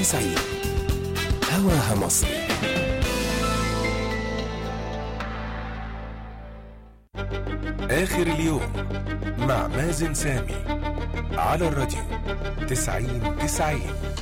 92 هواها مصري آخر اليوم مع مازن سامي على الراديو 90 90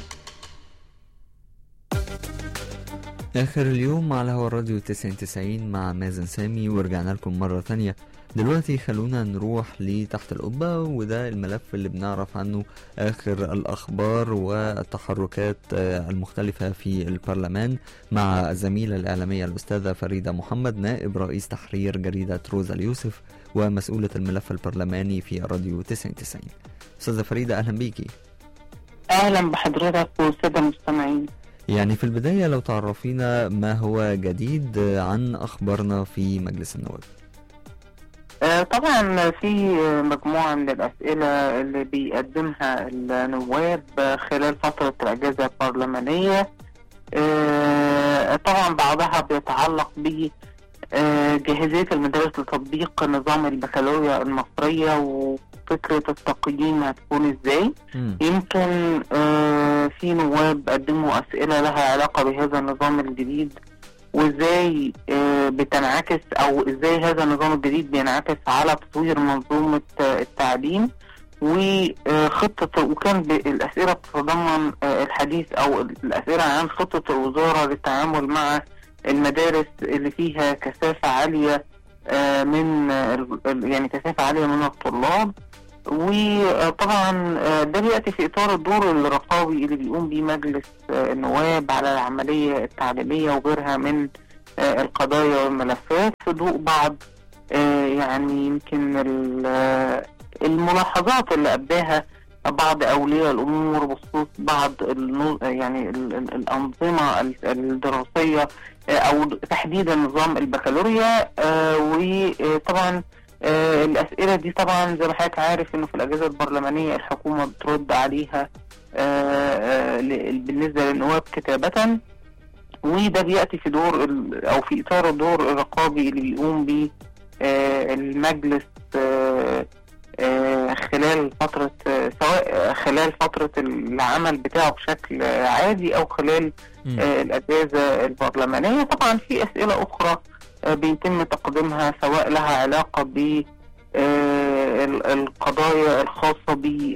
آخر اليوم على هوا الراديو 99 مع مازن سامي ورجعنا لكم مرة تانية دلوقتي خلونا نروح لتحت القبة وده الملف اللي بنعرف عنه آخر الأخبار والتحركات آه، المختلفة في البرلمان مع الزميلة الإعلامية الأستاذة فريدة محمد نائب رئيس تحرير جريدة روزا اليوسف ومسؤولة الملف البرلماني في الراديو 99 أستاذة فريدة أهلا بيكي اهلا بحضرتك والساده المستمعين يعني في البداية لو تعرفينا ما هو جديد عن أخبارنا في مجلس النواب آه، طبعا في مجموعه من الاسئله اللي بيقدمها النواب خلال فتره الاجازه البرلمانيه آه، طبعا بعضها بيتعلق ب آه، جاهزيه المدارس لتطبيق نظام البكالوريا المصريه وفكره التقييم هتكون ازاي مم. يمكن آه، في نواب قدموا أسئلة لها علاقة بهذا النظام الجديد وازاي آه، بتنعكس او ازاي هذا النظام الجديد بينعكس على تطوير منظومة آه، التعليم وخطة وكان ب- الأسئلة بتتضمن آه، الحديث أو الأسئلة عن خطة الوزارة للتعامل مع المدارس اللي فيها كثافة عالية آه، من آه، ال- ال- يعني كثافة عالية من الطلاب وطبعا آه، ده بياتي في اطار الدور الرقابي اللي بيقوم بيه مجلس آه، النواب على العمليه التعليميه وغيرها من آه، القضايا والملفات في ضوء بعض آه، يعني يمكن ال- آه، الملاحظات اللي ابداها بعض اولياء الامور بخصوص بعض النو- يعني ال- ال- الانظمه ال- الدراسيه آه، او تحديدا نظام البكالوريا آه، وطبعا آه، الأسئلة دي طبعا زي ما حضرتك عارف إنه في الأجازة البرلمانية الحكومة بترد عليها آه، آه، ل- بالنسبة للنواب كتابة وده بيأتي في دور ال- أو في إطار الدور الرقابي اللي بيقوم به آه، المجلس آه، آه، خلال فترة آه، سواء خلال فترة العمل بتاعه بشكل آه، عادي أو خلال مم. آه، الأجازة البرلمانية طبعا في أسئلة أخرى آه، بيتم تقديمها سواء لها علاقة ب آه، ال- القضايا الخاصة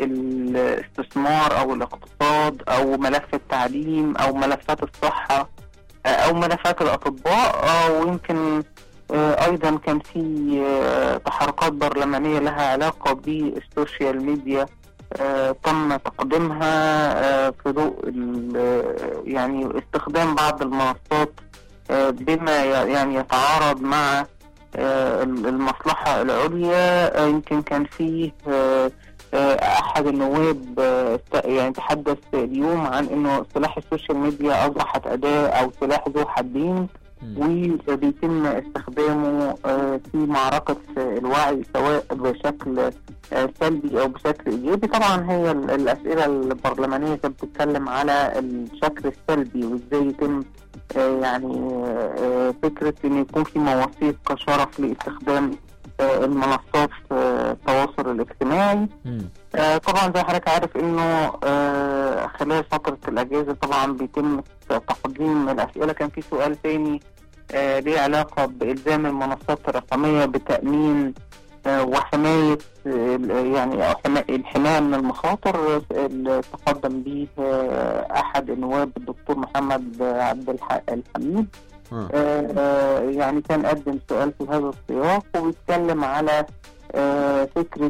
بالاستثمار أو الاقتصاد أو ملف التعليم أو ملفات الصحة آه، أو ملفات الأطباء آه، ويمكن آه، أيضا كان في آه، تحركات برلمانية لها علاقة بالسوشيال ميديا آه، تم تقديمها آه، في ضوء ال- آه، يعني استخدام بعض المنصات آه، بما ي- يعني يتعارض مع آه، المصلحة العليا آه، يمكن كان فيه آه، آه، أحد النواب آه، ت- يعني تحدث اليوم عن إنه سلاح السوشيال ميديا أصبحت أداة أو سلاح ذو حدين مم. وبيتم استخدامه آه، في معركة آه، الوعي سواء بشكل آه، سلبي أو بشكل إيجابي طبعا هي ال- الأسئلة البرلمانية كانت بتتكلم على الشكل السلبي وإزاي يتم آه، يعني آه، فكرة إن يكون في مواثيق شرف لاستخدام آه، المنصات في التواصل الاجتماعي مم. آه، طبعا زي ما حضرتك عارف انه آه، خلال فترة الاجازة طبعا بيتم تقديم الاسئلة كان في سؤال تاني آه، ليه علاقة بالزام المنصات الرقمية بتأمين آه، وحماية آه، يعني أو حما- الحماية من المخاطر آه، اللي تقدم به آه، أحد النواب الدكتور محمد عبد الح- الحميد آه. آه، آه، يعني كان قدم سؤال في هذا السياق وبيتكلم على آه، فكرة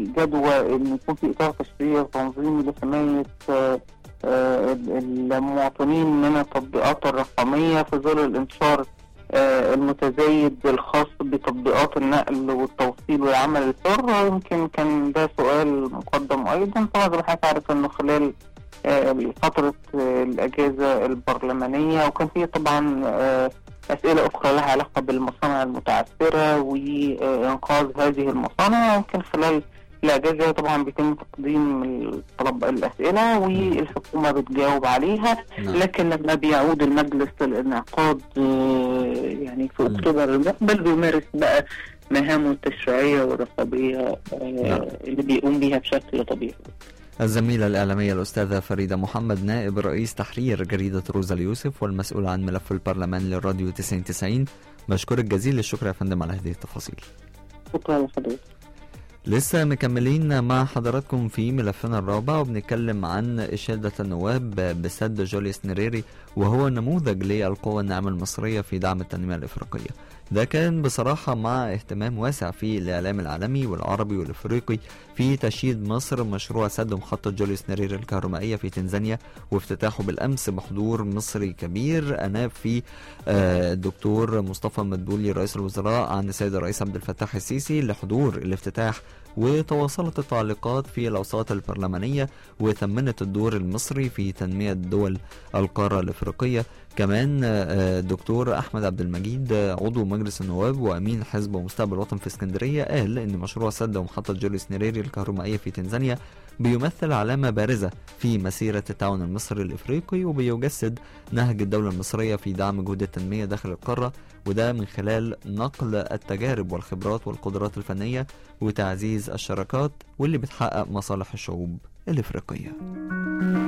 جدوى إن يكون في إطار تشريعي وتنظيمي لحماية آه، آه، المواطنين من التطبيقات الرقمية في ظل الانتشار آه، المتزايد الخاص بتطبيقات النقل والتوصيل والعمل الحر يمكن كان ده سؤال مقدم أيضا طبعا زي ما حضرتك عارف إنه خلال آه، فترة آه، الأجازة البرلمانية وكان في طبعا آه، أسئلة أخرى لها علاقة بالمصانع المتعثرة وإنقاذ هذه المصانع يمكن خلال الأجازة طبعا بيتم تقديم الطلب الأسئلة والحكومة بتجاوب عليها نعم. لكن لما بيعود المجلس للانعقاد آه، يعني في مم. أكتوبر المقبل بيمارس بقى مهامه التشريعية والرقابية آه، نعم. اللي بيقوم بيها بشكل طبيعي الزميلة الإعلامية الأستاذة فريدة محمد نائب رئيس تحرير جريدة روزا اليوسف والمسؤول عن ملف البرلمان للراديو 9090 بشكرك جزيل الشكر يا فندم على هذه التفاصيل شكرا لحضرتك لسه مكملين مع حضراتكم في ملفنا الرابع وبنتكلم عن إشادة النواب بسد جوليوس نيريري وهو نموذج للقوى الناعمة المصرية في دعم التنمية الإفريقية ده كان بصراحة مع اهتمام واسع في الإعلام العالمي والعربي والإفريقي في تشييد مصر مشروع سد محطة جوليوس نيريري الكهربائية في تنزانيا وافتتاحه بالأمس بحضور مصري كبير أناب فيه آه، الدكتور مصطفى مدبولي رئيس الوزراء عن السيد الرئيس عبد الفتاح السيسي لحضور الافتتاح وتواصلت التعليقات في الأوساط البرلمانية وثمنت الدور المصري في تنمية دول القارة الإفريقية كمان آه، الدكتور أحمد عبد المجيد آه، عضو مجلس النواب وأمين حزب مستقبل الوطن في اسكندرية قال إن مشروع سد ومحطة جوليوس نيريري الكهربائية في تنزانيا بيمثل علامة بارزة في مسيرة التعاون المصري الإفريقي وبيجسد نهج الدولة المصرية في دعم جهود التنمية داخل القارة وده من خلال نقل التجارب والخبرات والقدرات الفنية وتعزيز الشراكات واللي بتحقق مصالح الشعوب الإفريقية